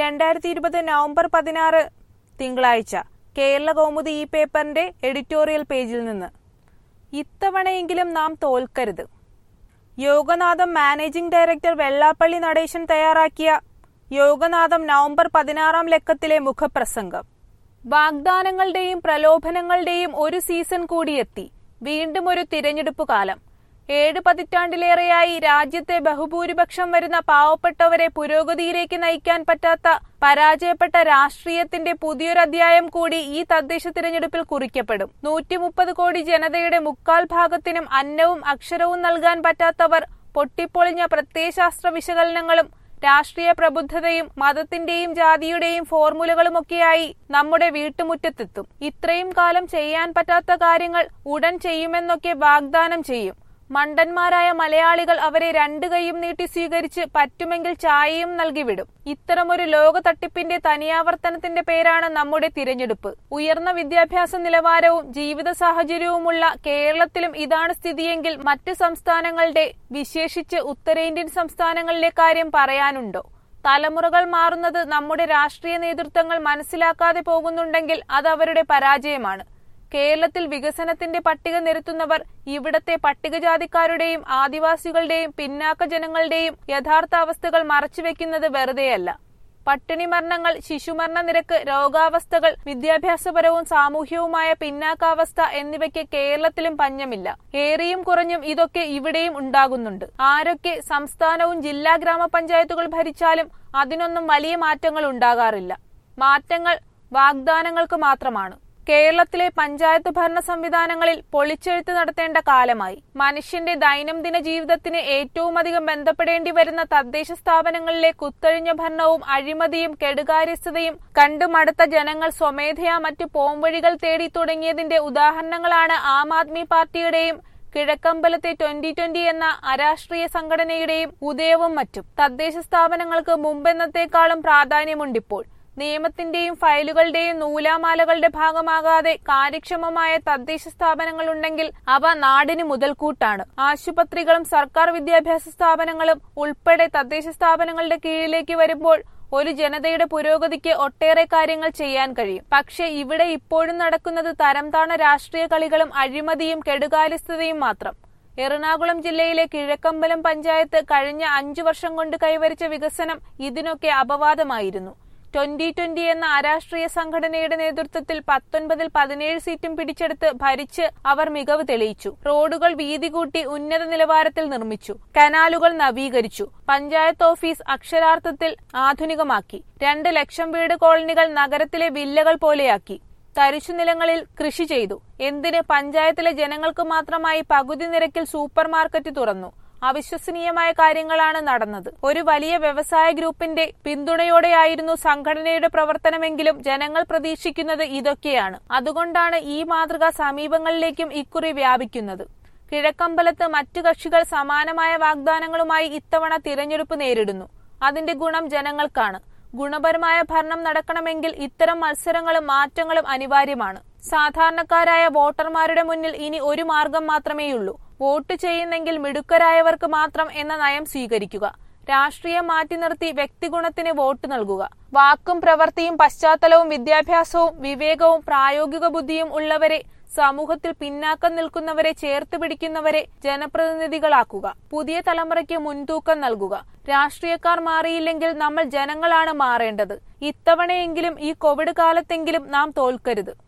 രണ്ടായിരത്തി ഇരുപത് നവംബർ പതിനാറ് തിങ്കളാഴ്ച കേരള കൗമുദി ഈ പേപ്പറിന്റെ എഡിറ്റോറിയൽ പേജിൽ നിന്ന് ഇത്തവണയെങ്കിലും നാം തോൽക്കരുത് യോഗനാഥം മാനേജിംഗ് ഡയറക്ടർ വെള്ളാപ്പള്ളി നടേശൻ തയ്യാറാക്കിയ യോഗനാഥം നവംബർ പതിനാറാം ലക്കത്തിലെ മുഖപ്രസംഗം വാഗ്ദാനങ്ങളുടെയും പ്രലോഭനങ്ങളുടെയും ഒരു സീസൺ കൂടിയെത്തി വീണ്ടും ഒരു തിരഞ്ഞെടുപ്പ് കാലം ഏഴ് പതിറ്റാണ്ടിലേറെയായി രാജ്യത്തെ ബഹുഭൂരിപക്ഷം വരുന്ന പാവപ്പെട്ടവരെ പുരോഗതിയിലേക്ക് നയിക്കാൻ പറ്റാത്ത പരാജയപ്പെട്ട രാഷ്ട്രീയത്തിന്റെ പുതിയൊരധ്യായം കൂടി ഈ തദ്ദേശ തിരഞ്ഞെടുപ്പിൽ കുറിക്കപ്പെടും നൂറ്റി മുപ്പത് കോടി ജനതയുടെ മുക്കാൽ ഭാഗത്തിനും അന്നവും അക്ഷരവും നൽകാൻ പറ്റാത്തവർ പൊട്ടിപ്പൊളിഞ്ഞ പ്രത്യയശാസ്ത്ര വിശകലനങ്ങളും രാഷ്ട്രീയ പ്രബുദ്ധതയും മതത്തിന്റെയും ജാതിയുടെയും ഫോർമുലകളുമൊക്കെയായി നമ്മുടെ വീട്ടുമുറ്റത്തെത്തും ഇത്രയും കാലം ചെയ്യാൻ പറ്റാത്ത കാര്യങ്ങൾ ഉടൻ ചെയ്യുമെന്നൊക്കെ വാഗ്ദാനം ചെയ്യും മണ്ടന്മാരായ മലയാളികൾ അവരെ രണ്ടു കൈയും നീട്ടി സ്വീകരിച്ച് പറ്റുമെങ്കിൽ ചായയും നൽകിവിടും ഇത്തരമൊരു ലോക തട്ടിപ്പിന്റെ തനിയാവർത്തനത്തിന്റെ പേരാണ് നമ്മുടെ തിരഞ്ഞെടുപ്പ് ഉയർന്ന വിദ്യാഭ്യാസ നിലവാരവും ജീവിത സാഹചര്യവുമുള്ള കേരളത്തിലും ഇതാണ് സ്ഥിതിയെങ്കിൽ മറ്റ് സംസ്ഥാനങ്ങളുടെ വിശേഷിച്ച് ഉത്തരേന്ത്യൻ സംസ്ഥാനങ്ങളിലെ കാര്യം പറയാനുണ്ടോ തലമുറകൾ മാറുന്നത് നമ്മുടെ രാഷ്ട്രീയ നേതൃത്വങ്ങൾ മനസ്സിലാക്കാതെ പോകുന്നുണ്ടെങ്കിൽ അത് അവരുടെ പരാജയമാണ് കേരളത്തിൽ വികസനത്തിന്റെ പട്ടിക നിരത്തുന്നവർ ഇവിടത്തെ പട്ടികജാതിക്കാരുടെയും ആദിവാസികളുടെയും പിന്നാക്ക ജനങ്ങളുടെയും യഥാർത്ഥ അവസ്ഥകൾ മറച്ചുവെക്കുന്നത് വെറുതെയല്ല പട്ടിണി മരണങ്ങൾ ശിശുമരണ നിരക്ക് രോഗാവസ്ഥകൾ വിദ്യാഭ്യാസപരവും സാമൂഹ്യവുമായ പിന്നാക്കാവസ്ഥ എന്നിവയ്ക്ക് കേരളത്തിലും പഞ്ഞമില്ല ഏറിയും കുറഞ്ഞും ഇതൊക്കെ ഇവിടെയും ഉണ്ടാകുന്നുണ്ട് ആരൊക്കെ സംസ്ഥാനവും ജില്ലാ ഗ്രാമപഞ്ചായത്തുകൾ ഭരിച്ചാലും അതിനൊന്നും വലിയ മാറ്റങ്ങൾ ഉണ്ടാകാറില്ല മാറ്റങ്ങൾ വാഗ്ദാനങ്ങൾക്ക് മാത്രമാണ് കേരളത്തിലെ പഞ്ചായത്ത് ഭരണ സംവിധാനങ്ങളിൽ പൊളിച്ചെഴുത്ത് നടത്തേണ്ട കാലമായി മനുഷ്യന്റെ ദൈനംദിന ജീവിതത്തിന് ഏറ്റവുമധികം ബന്ധപ്പെടേണ്ടി വരുന്ന തദ്ദേശ സ്ഥാപനങ്ങളിലെ കുത്തഴിഞ്ഞ ഭരണവും അഴിമതിയും കെടുകാര്യസ്ഥതയും കണ്ടുമടുത്ത ജനങ്ങൾ സ്വമേധയാ മറ്റു പോംവഴികൾ തേടി തുടങ്ങിയതിന്റെ ഉദാഹരണങ്ങളാണ് ആം ആദ്മി പാർട്ടിയുടെയും കിഴക്കമ്പലത്തെ ട്വന്റി ട്വന്റി എന്ന അരാഷ്ട്രീയ സംഘടനയുടെയും ഉദയവും മറ്റും തദ്ദേശ സ്ഥാപനങ്ങൾക്ക് മുമ്പെന്നത്തേക്കാളും പ്രാധാന്യമുണ്ടിപ്പോൾ നിയമത്തിന്റെയും ഫയലുകളുടെയും നൂലാമാലകളുടെ ഭാഗമാകാതെ കാര്യക്ഷമമായ തദ്ദേശ സ്ഥാപനങ്ങളുണ്ടെങ്കിൽ അവ നാടിന് മുതൽക്കൂട്ടാണ് ആശുപത്രികളും സർക്കാർ വിദ്യാഭ്യാസ സ്ഥാപനങ്ങളും ഉൾപ്പെടെ തദ്ദേശ സ്ഥാപനങ്ങളുടെ കീഴിലേക്ക് വരുമ്പോൾ ഒരു ജനതയുടെ പുരോഗതിക്ക് ഒട്ടേറെ കാര്യങ്ങൾ ചെയ്യാൻ കഴിയും പക്ഷെ ഇവിടെ ഇപ്പോഴും നടക്കുന്നത് തരംതാണ രാഷ്ട്രീയ കളികളും അഴിമതിയും കെടുകാര്യസ്ഥതയും മാത്രം എറണാകുളം ജില്ലയിലെ കിഴക്കമ്പലം പഞ്ചായത്ത് കഴിഞ്ഞ അഞ്ചു വർഷം കൊണ്ട് കൈവരിച്ച വികസനം ഇതിനൊക്കെ അപവാദമായിരുന്നു ട്വന്റി ട്വന്റി എന്ന അരാഷ്ട്രീയ സംഘടനയുടെ നേതൃത്വത്തിൽ പത്തൊൻപതിൽ പതിനേഴ് സീറ്റും പിടിച്ചെടുത്ത് ഭരിച്ച് അവർ മികവ് തെളിയിച്ചു റോഡുകൾ വീതി കൂട്ടി ഉന്നത നിലവാരത്തിൽ നിർമ്മിച്ചു കനാലുകൾ നവീകരിച്ചു പഞ്ചായത്ത് ഓഫീസ് അക്ഷരാർത്ഥത്തിൽ ആധുനികമാക്കി രണ്ട് ലക്ഷം വീട് കോളനികൾ നഗരത്തിലെ വില്ലകൾ പോലെയാക്കി തരിശുനിലങ്ങളിൽ കൃഷി ചെയ്തു എന്തിന് പഞ്ചായത്തിലെ ജനങ്ങൾക്ക് മാത്രമായി പകുതി നിരക്കിൽ സൂപ്പർ മാർക്കറ്റ് തുറന്നു അവിശ്വസനീയമായ കാര്യങ്ങളാണ് നടന്നത് ഒരു വലിയ വ്യവസായ ഗ്രൂപ്പിന്റെ പിന്തുണയോടെയായിരുന്നു സംഘടനയുടെ പ്രവർത്തനമെങ്കിലും ജനങ്ങൾ പ്രതീക്ഷിക്കുന്നത് ഇതൊക്കെയാണ് അതുകൊണ്ടാണ് ഈ മാതൃക സമീപങ്ങളിലേക്കും ഇക്കുറി വ്യാപിക്കുന്നത് കിഴക്കമ്പലത്ത് മറ്റു കക്ഷികൾ സമാനമായ വാഗ്ദാനങ്ങളുമായി ഇത്തവണ തിരഞ്ഞെടുപ്പ് നേരിടുന്നു അതിന്റെ ഗുണം ജനങ്ങൾക്കാണ് ഗുണപരമായ ഭരണം നടക്കണമെങ്കിൽ ഇത്തരം മത്സരങ്ങളും മാറ്റങ്ങളും അനിവാര്യമാണ് സാധാരണക്കാരായ വോട്ടർമാരുടെ മുന്നിൽ ഇനി ഒരു മാർഗം മാത്രമേയുള്ളൂ വോട്ട് ചെയ്യുന്നെങ്കിൽ മിടുക്കരായവർക്ക് മാത്രം എന്ന നയം സ്വീകരിക്കുക രാഷ്ട്രീയം മാറ്റി നിർത്തി വ്യക്തിഗുണത്തിന് വോട്ട് നൽകുക വാക്കും പ്രവൃത്തിയും പശ്ചാത്തലവും വിദ്യാഭ്യാസവും വിവേകവും പ്രായോഗിക ബുദ്ധിയും ഉള്ളവരെ സമൂഹത്തിൽ പിന്നാക്കം നിൽക്കുന്നവരെ ചേർത്ത് പിടിക്കുന്നവരെ ജനപ്രതിനിധികളാക്കുക പുതിയ തലമുറയ്ക്ക് മുൻതൂക്കം നൽകുക രാഷ്ട്രീയക്കാർ മാറിയില്ലെങ്കിൽ നമ്മൾ ജനങ്ങളാണ് മാറേണ്ടത് ഇത്തവണയെങ്കിലും ഈ കോവിഡ് കാലത്തെങ്കിലും നാം തോൽക്കരുത്